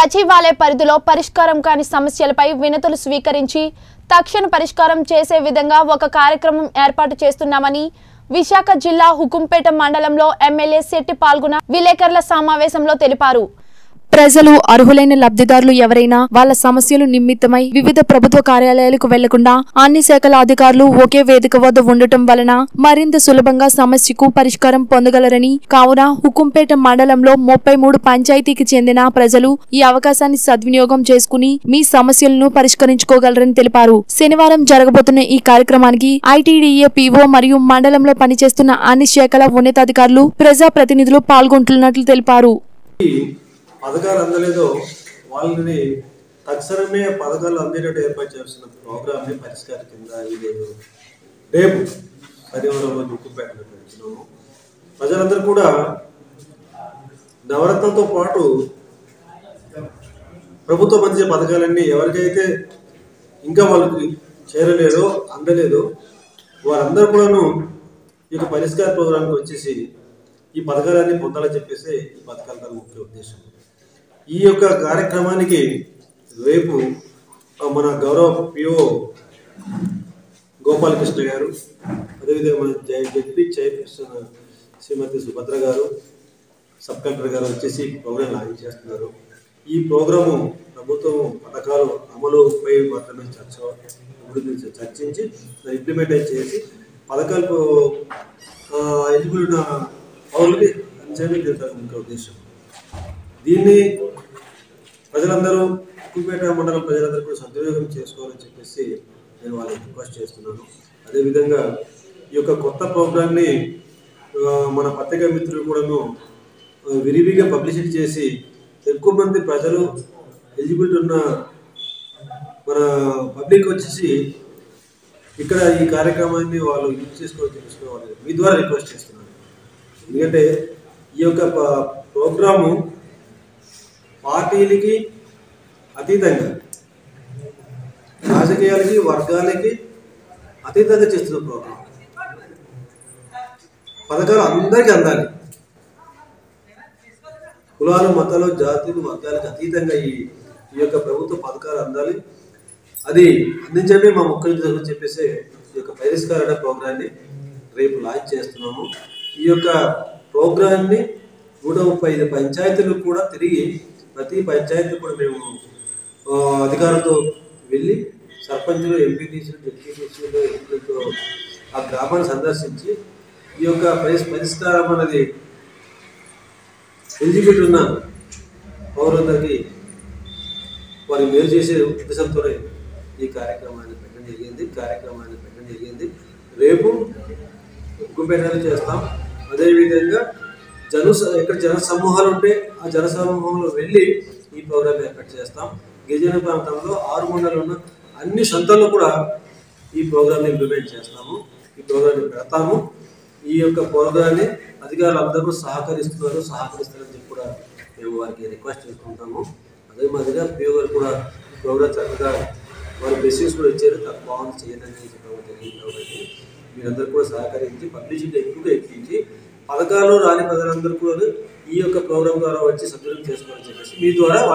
సచివాలయ పరిధిలో పరిష్కారం కాని సమస్యలపై వినతులు స్వీకరించి తక్షణ పరిష్కారం చేసే విధంగా ఒక కార్యక్రమం ఏర్పాటు చేస్తున్నామని విశాఖ జిల్లా హుకుంపేట మండలంలో ఎమ్మెల్యే శెట్టి పాల్గొన విలేకరుల సమావేశంలో తెలిపారు ప్రజలు అర్హులైన లబ్ధిదారులు ఎవరైనా వాళ్ళ సమస్యలు నిమిత్తమై వివిధ ప్రభుత్వ కార్యాలయాలకు వెళ్లకుండా అన్ని శాఖల అధికారులు ఒకే వేదిక వద్ద ఉండటం వలన మరింత సులభంగా సమస్యకు పరిష్కారం పొందగలరని కావున హుకుంపేట మండలంలో ముప్పై మూడు పంచాయతీకి చెందిన ప్రజలు ఈ అవకాశాన్ని సద్వినియోగం చేసుకుని మీ సమస్యలను పరిష్కరించుకోగలరని తెలిపారు శనివారం జరగబోతున్న ఈ కార్యక్రమానికి ఐటీడీఏ పీఓ మరియు మండలంలో పనిచేస్తున్న అన్ని శాఖల ఉన్నతాధికారులు ప్రజా ప్రతినిధులు పాల్గొంటున్నట్లు తెలిపారు పథకాలు అందలేదో వాళ్ళని తక్షణమే పథకాలు అందేటట్టు ఏర్పాటు చేస్తున్న ప్రోగ్రామ్ని పరిష్కార కింద ఈరోజు రేపు శనివారం రోజు ఉక్కుపేటలో పెంచున్నాము ప్రజలందరూ కూడా నవరత్నంతో పాటు ప్రభుత్వం అందించే పథకాలన్నీ ఎవరికైతే ఇంకా వాళ్ళకి చేరలేదో అందలేదో వారందరూ కూడాను ఈ యొక్క పరిష్కార ప్రోగ్రాంకి వచ్చేసి ఈ పథకాలన్నీ పొందాలని చెప్పేసి ఈ పథకాల తన ముఖ్య ఉద్దేశం ఈ యొక్క కార్యక్రమానికి రేపు ఆ, మన గౌరవ పిఓ గోపాలకృష్ణ గారు అదేవిధంగా మన జై జడ్పీ చైర్పర్సన్ శ్రీమతి సుభద్ర గారు సబ్ కలెక్టర్ గారు వచ్చేసి ఈ ప్రోగ్రాం లాంచ్ చేస్తున్నారు ఈ ప్రోగ్రాము ప్రభుత్వం పథకాలు అమలుపై మాత్రమే చర్చ గురించి చర్చించి ఇంప్లిమెంట్ చేసి పథకాలు ఎలిజిబుల్ ఉన్న పౌరులకి అంచనా చేస్తారు ముఖ్య ఉద్దేశం దీన్ని ప్రజలందరూ ఉక్కుపేట మండలం ప్రజలందరూ కూడా సద్వినియోగం చేసుకోవాలని చెప్పేసి నేను వాళ్ళకి రిక్వెస్ట్ చేస్తున్నాను అదేవిధంగా ఈ యొక్క కొత్త ప్రోగ్రామ్ని ఆ, మన పత్రికా మిత్రులు కూడాను ఆ, విరివిగా పబ్లిసిటీ చేసి ఎక్కువ మంది ప్రజలు ఎలిజిబిలిటీ ఉన్న మన పబ్లిక్ వచ్చేసి ఇక్కడ ఈ కార్యక్రమాన్ని వాళ్ళు యూజ్ చేసుకోవాలని చెప్పేసి వాళ్ళు మీ ద్వారా రిక్వెస్ట్ చేస్తున్నాను ఎందుకంటే ఈ యొక్క ప- ప్రోగ్రాము పార్టీలకి అతీతంగా రాజకీయాలకి వర్గాలకి అతీతంగా చేస్తున్న ప్రోగ్రాం పథకాలు అందరికీ అందాలి కులాలు మతాలు జాతులు వర్గాలకు అతీతంగా ఈ ఈ యొక్క ప్రభుత్వ పథకాలు అందాలి అది అందించడమే మా ముఖ్య ఉద్దేశం అని చెప్పేసి ఈ యొక్క పరిష్కార ప్రోగ్రాన్ని రేపు లాంచ్ చేస్తున్నాము ఈ యొక్క ప్రోగ్రాన్ని నూట ముప్పై ఐదు పంచాయతీలు కూడా తిరిగి ప్రతి పంచాయతీ కూడా మేము ఆ, అధికారులతో వెళ్ళి సర్పంచులు ఎంపీటీసీలు డిప్యూటీసీలు ఎంపీలతో ఆ గ్రామాన్ని సందర్శించి ఈ యొక్క పరిస్ పరిష్కారం అనేది ఎలిజిబిలిటీ ఉన్న పౌరులందరికీ వారి మేలు చేసే ఉద్దేశంతోనే ఈ కార్యక్రమాన్ని పెట్టడం జరిగింది కార్యక్రమాన్ని పెట్టడం జరిగింది రేపు ఉక్కుపేటలు చేస్తాం అదేవిధంగా జన ఎక్కడ జన సమూహాలు ఉంటే ఆ జన సమూహంలో వెళ్ళి ఈ ప్రోగ్రామ్ ఏర్పాటు చేస్తాం గిరిజన ప్రాంతంలో ఆరు మండలం ఉన్న అన్ని సంతాల్లో కూడా ఈ ప్రోగ్రామ్ని ఇంప్లిమెంట్ చేస్తాము ఈ ప్రోగ్రామ్ని పెడతాము ఈ యొక్క ప్రోగ్రాన్ని అధికారులు అందరూ సహకరిస్తున్నారు సహకరిస్తారని చెప్పి కూడా మేము వారికి రిక్వెస్ట్ చేసుకుంటాము అదే మాదిరిగా పిఓ గారు కూడా ప్రోగ్రామ్ చక్కగా వారి బెసిస్ కూడా ఇచ్చారు తక్కువ బాగుంది చేయాలని చెప్పడం జరిగింది కాబట్టి మీరందరూ కూడా సహకరించి పబ్లిసిటీ ఎక్కువగా ఎక్కించి పథకాలు రాని ప్రజలందరూ కూడా ఈ యొక్క ప్రోగ్రామ్ ద్వారా వచ్చి సద్వినియోగం చేసుకోవాలని చెప్పేసి మీ ద్వారా